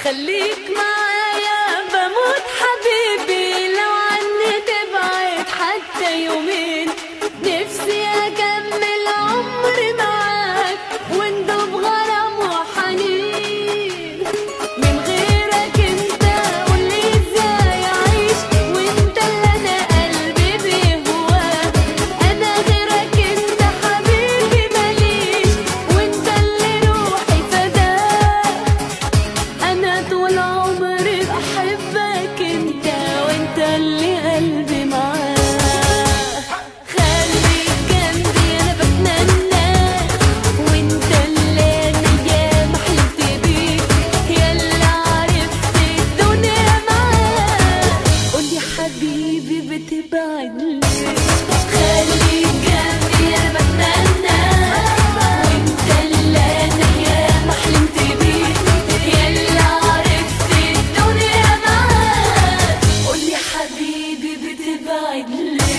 خليك معايا بموت حبيبي لو عني تبعد حتى يومين نفسي اكمل عمري معاك وندوب غرام وحنين من غيرك انت قولي ازاي اعيش وانت اللي انا قلبي بيهواك انا غيرك انت حبيبي ماليش وانت اللي روحي فداك انا طول عمري بحبك انت وانت اللي قلبي معاك خليك جنبي انا بتمناك وانت اللي انا ياما حلمت بيك يلا عرفت الدنيا معاك قولي حبيبي بتبعد ليه خليك جنبي انا بتمناك وانت اللي انا ياما حلمت بيك يلا عرفت الدنيا معاك قولي حبيبي بتبعد ليه